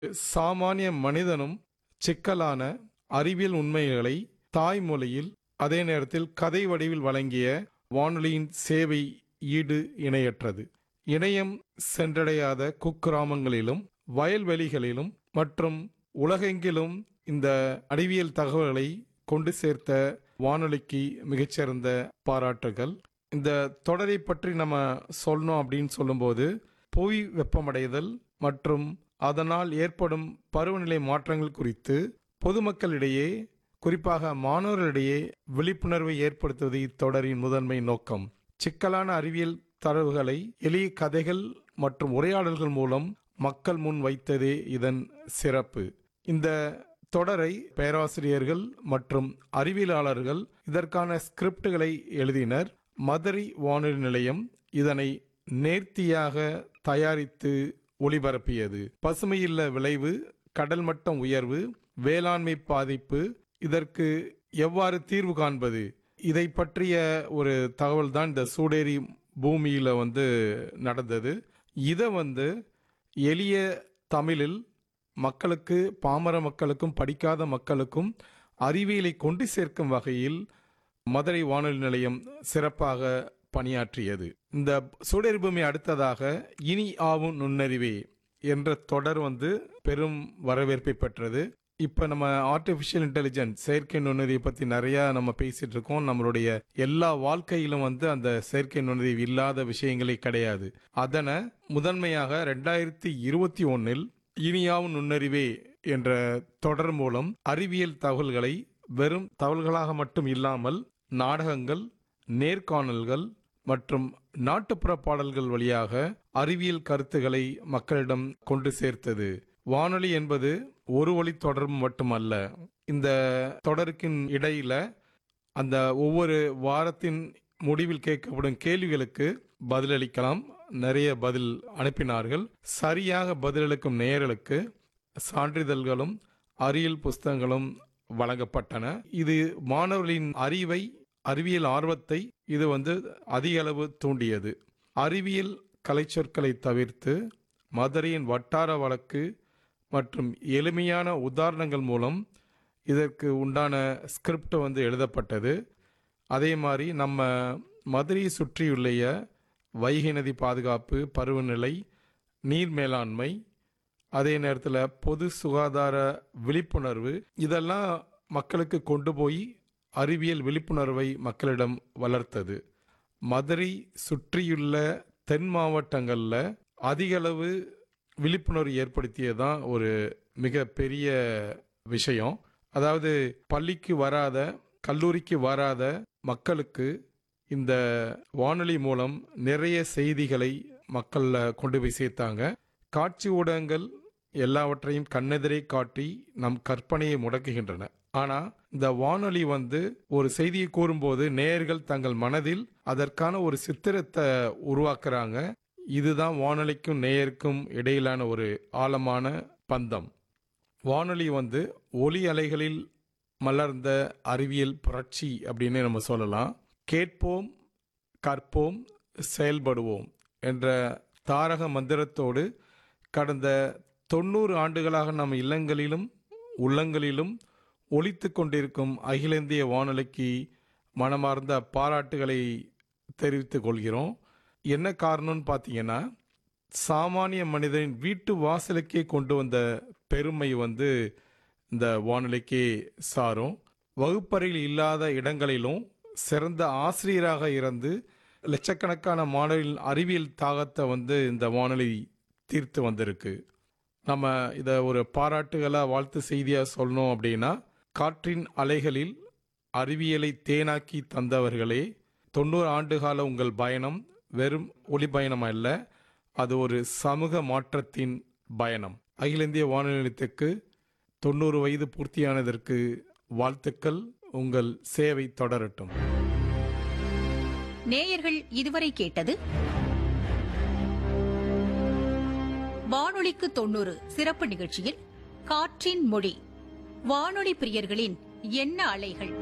சாமானிய மனிதனும் சிக்கலான அறிவியல் உண்மைகளை தாய்மொழியில் அதே நேரத்தில் கதை வடிவில் வழங்கிய வானொலியின் சேவை ஈடு இணையற்றது இணையம் சென்றடையாத குக்கிராமங்களிலும் வயல்வெளிகளிலும் மற்றும் உலகெங்கிலும் இந்த அறிவியல் தகவல்களை கொண்டு சேர்த்த வானொலிக்கு மிகச்சிறந்த பாராட்டுகள் இந்த தொடரை பற்றி நம்ம சொல்லணும் அப்படின்னு சொல்லும்போது புவி வெப்பமடைதல் மற்றும் அதனால் ஏற்படும் பருவநிலை மாற்றங்கள் குறித்து பொதுமக்களிடையே குறிப்பாக மாணவர்களிடையே விழிப்புணர்வை ஏற்படுத்துவது இத்தொடரின் முதன்மை நோக்கம் சிக்கலான அறிவியல் தரவுகளை எளிய கதைகள் மற்றும் உரையாடல்கள் மூலம் மக்கள் முன் வைத்ததே இதன் சிறப்பு இந்த தொடரை பேராசிரியர்கள் மற்றும் அறிவியலாளர்கள் இதற்கான ஸ்கிரிப்டுகளை எழுதினர் மதுரை வானொலி நிலையம் இதனை நேர்த்தியாக தயாரித்து ஒளிபரப்பியது பசுமையில்ல விளைவு கடல் மட்டம் உயர்வு வேளாண்மை பாதிப்பு இதற்கு எவ்வாறு தீர்வு காண்பது இதை பற்றிய ஒரு தகவல் தான் இந்த சூடேரி பூமியில வந்து நடந்தது இதை வந்து எளிய தமிழில் மக்களுக்கு பாமர மக்களுக்கும் படிக்காத மக்களுக்கும் அறிவியலை கொண்டு சேர்க்கும் வகையில் மதுரை வானொலி நிலையம் சிறப்பாக பணியாற்றியது இந்த சூடேரி பூமி அடுத்ததாக இனி ஆவும் நுண்ணறிவே என்ற தொடர் வந்து பெரும் வரவேற்பை பெற்றது இப்போ நம்ம ஆர்டிஃபிஷியல் இன்டெலிஜென்ஸ் செயற்கை நுண்ணறிவை பற்றி நிறையா நம்ம பேசிட்டு இருக்கோம் நம்மளுடைய எல்லா வாழ்க்கையிலும் வந்து அந்த செயற்கை நுண்ணறிவு இல்லாத விஷயங்களே கிடையாது அதனை முதன்மையாக ரெண்டாயிரத்தி இருபத்தி ஒன்னில் இனியாவும் நுண்ணறிவே என்ற தொடர் மூலம் அறிவியல் தகவல்களை வெறும் தகவல்களாக மட்டும் இல்லாமல் நாடகங்கள் நேர்காணல்கள் மற்றும் நாட்டுப்புற பாடல்கள் வழியாக அறிவியல் கருத்துக்களை மக்களிடம் கொண்டு சேர்த்தது வானொலி என்பது ஒரு வழி தொடர்பு மட்டுமல்ல இந்த தொடருக்கின் இடையில அந்த ஒவ்வொரு வாரத்தின் முடிவில் கேட்கப்படும் கேள்விகளுக்கு பதிலளிக்கலாம் நிறைய பதில் அனுப்பினார்கள் சரியாக பதிலளிக்கும் நேயர்களுக்கு சான்றிதழ்களும் அறிவியல் புஸ்தகங்களும் வழங்கப்பட்டன இது மாணவர்களின் அறிவை அறிவியல் ஆர்வத்தை இது வந்து அதிக அளவு தூண்டியது அறிவியல் கலைச்சொற்களை தவிர்த்து மதுரையின் வட்டார வழக்கு மற்றும் எளிமையான உதாரணங்கள் மூலம் இதற்கு உண்டான ஸ்கிரிப்ட் வந்து எழுதப்பட்டது அதே மாதிரி நம்ம மதுரையை சுற்றியுள்ள வைகை நதி பாதுகாப்பு பருவநிலை நீர் மேலாண்மை அதே நேரத்தில் பொது சுகாதார விழிப்புணர்வு இதெல்லாம் மக்களுக்கு கொண்டு போய் அறிவியல் விழிப்புணர்வை மக்களிடம் வளர்த்தது மதுரை சுற்றியுள்ள தென் மாவட்டங்களில் அதிகளவு விழிப்புணர்வு ஏற்படுத்தியதான் ஒரு மிக பெரிய விஷயம் அதாவது பள்ளிக்கு வராத கல்லூரிக்கு வராத மக்களுக்கு இந்த வானொலி மூலம் நிறைய செய்திகளை மக்களில் கொண்டு போய் சேர்த்தாங்க காட்சி ஊடகங்கள் எல்லாவற்றையும் கண்ணெதிரே காட்டி நம் கற்பனையை முடக்குகின்றன ஆனா இந்த வானொலி வந்து ஒரு செய்தியை கூறும்போது நேயர்கள் தங்கள் மனதில் அதற்கான ஒரு சித்திரத்தை உருவாக்குறாங்க இதுதான் வானொலிக்கும் நேயருக்கும் இடையிலான ஒரு ஆழமான பந்தம் வானொலி வந்து ஒலி அலைகளில் மலர்ந்த அறிவியல் புரட்சி அப்படின்னு நம்ம சொல்லலாம் கேட்போம் கற்போம் செயல்படுவோம் என்ற தாரக மந்திரத்தோடு கடந்த தொண்ணூறு ஆண்டுகளாக நம் இல்லங்களிலும் உள்ளங்களிலும் ஒலித்து கொண்டிருக்கும் அகில இந்திய வானொலிக்கு மனமார்ந்த பாராட்டுகளை தெரிவித்துக் கொள்கிறோம் என்ன காரணம்னு பார்த்தீங்கன்னா சாமானிய மனிதனின் வீட்டு வாசலுக்கே கொண்டு வந்த பெருமை வந்து இந்த வானொலிக்கே சாரும் வகுப்பறையில் இல்லாத இடங்களிலும் சிறந்த ஆசிரியராக இருந்து லட்சக்கணக்கான மாணவர்களின் அறிவியல் தாகத்தை வந்து இந்த வானொலி தீர்த்து வந்திருக்கு நம்ம இதை ஒரு பாராட்டுகளாக வாழ்த்து செய்தியாக சொல்லணும் அப்படின்னா காற்றின் அலைகளில் அறிவியலை தேனாக்கி தந்தவர்களே தொண்ணூறு ஆண்டுகால உங்கள் பயணம் வெறும் ஒளி பயணம் அல்ல அது ஒரு சமூக மாற்றத்தின் பயணம் அகில இந்திய வானொலி நிலையத்துக்கு தொண்ணூறு வயது பூர்த்தியானதற்கு வாழ்த்துக்கள் உங்கள் சேவை தொடரட்டும் நேயர்கள் இதுவரை கேட்டது வானொலிக்கு தொண்ணூறு சிறப்பு நிகழ்ச்சியில் காற்றின் மொழி வானொலி பிரியர்களின் எண்ண அலைகள்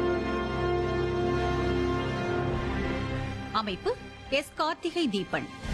அமைப்பு எஸ் கார்த்திகை தீபன்